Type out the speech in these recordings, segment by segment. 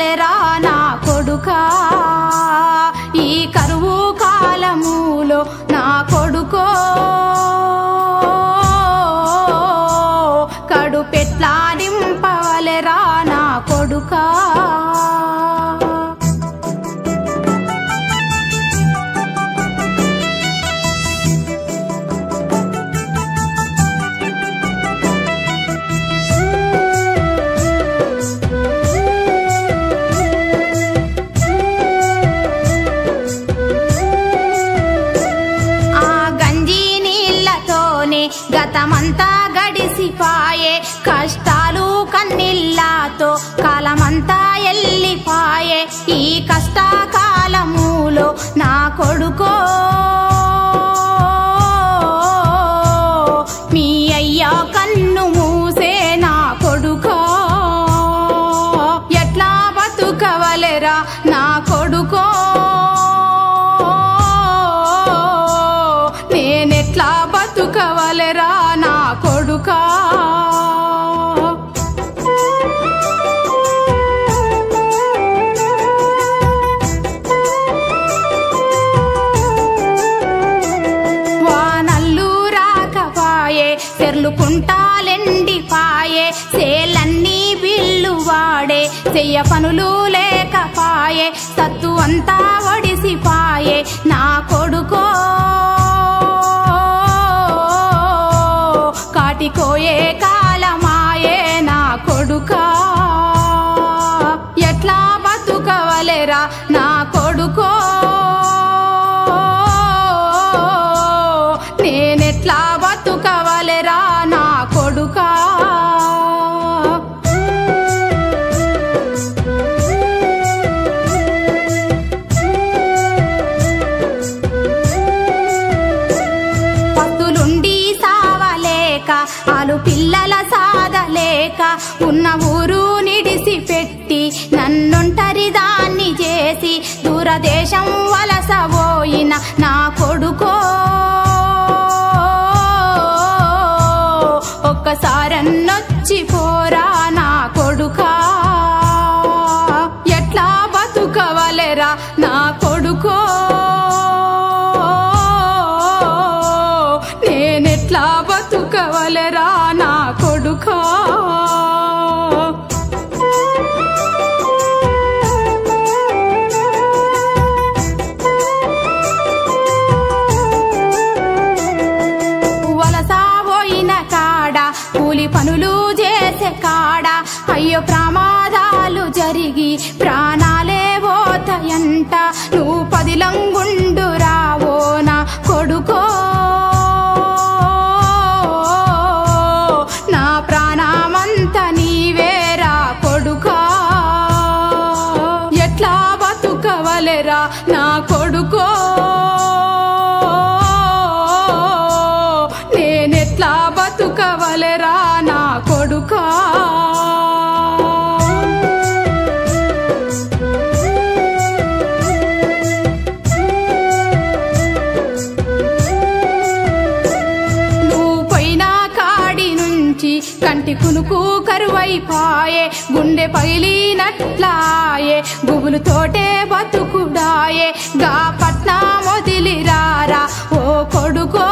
బతుకవలెరా నా కొడుకా ఈ కరువు కాలములో నా కొడుకో కడుపెట్లా నింపవలెరా నా కొడుకా ఆ గంజి నీళ్ళతోనే గతమంతా గడిసిపాయే కష్టాలు కన్నీళ్ళతో కాలమంతా ఎల్లిపాయే ఈ కష్టకాలములో నా కొడుకో మీ అయ్యా కన్ను మూసే నా కొడుకో ఎట్లా బతుకవలెరా నా కొడుకో నేనెట్లా బతుకవలెరా నా కొడుకా వానల్లు రాకపాయే చెర్లు కుంటాలెండిపాయే సేలన్నీ బిల్లు వాడే చెయ్య పనులు లేకపాయే సత్తు అంతా ఒడిసిపాయే నా కొడుకో కాటికోయే కాలమాయే నా కొడుకా ఎట్లా బతుకవలెరా నా కొడుకో నేనెట్లా బతుకవలెరా నా కొడుకా పత్తులుండి సావలేక ఆలు పిల్లల సాదలేక ఉన్న ఊరు నిడిసి పెట్టి నన్నుంటరి దాన్ని చేసి దూరదేశం వలసబోయిన నా కొడుకో ఒక్కసారన్నొచ్చి పోరా నా కొడుకా ఎట్లా బతుకవలెరా నా కొడుకో నేనెట్లా బతుకవలెరా నా కొడుకా వలస పోయిన కాడ కూలి పనులు చేసే కాడ అయ్యో ప్రమాదాలు జరిగి ప్రాణాలే పోతాయంట నువ్వు పదిలంగుండు రావో నా కొడుకో నా ప్రాణమంత నీవేరా కొడుకా ఎట్లా బతుకవలెరా నా కొడుకో నేనెట్లా బతుకవలెరా నా కొడుకా నువ్వు పోయిన కాడి నుంచి కంటి కునుకు కరువైపాయే గుండె పగిలినట్లాయే గుబులు తోటే బతుకుడాయే గా పట్నం వదిలిరారా ఓ కొడుకో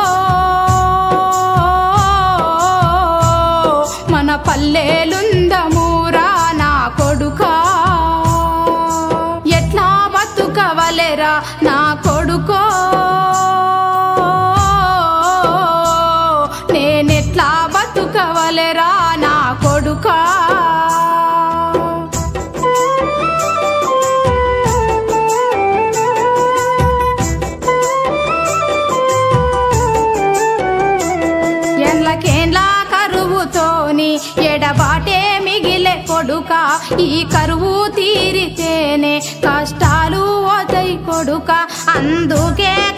మన పల్లెలుందమూరా నా కొడుకా ఎట్లా బతుకవలెరా నా కొడుకో నేనెట్లా బతుకవలెరా నా కొడుకా ఎండ్లకేండ్ల కరువుతోని ఎడబాటే మిగిలే కొడుక ఈ కరువు తీరితేనే కష్టాలు పోతాయి కొడుక అందుకే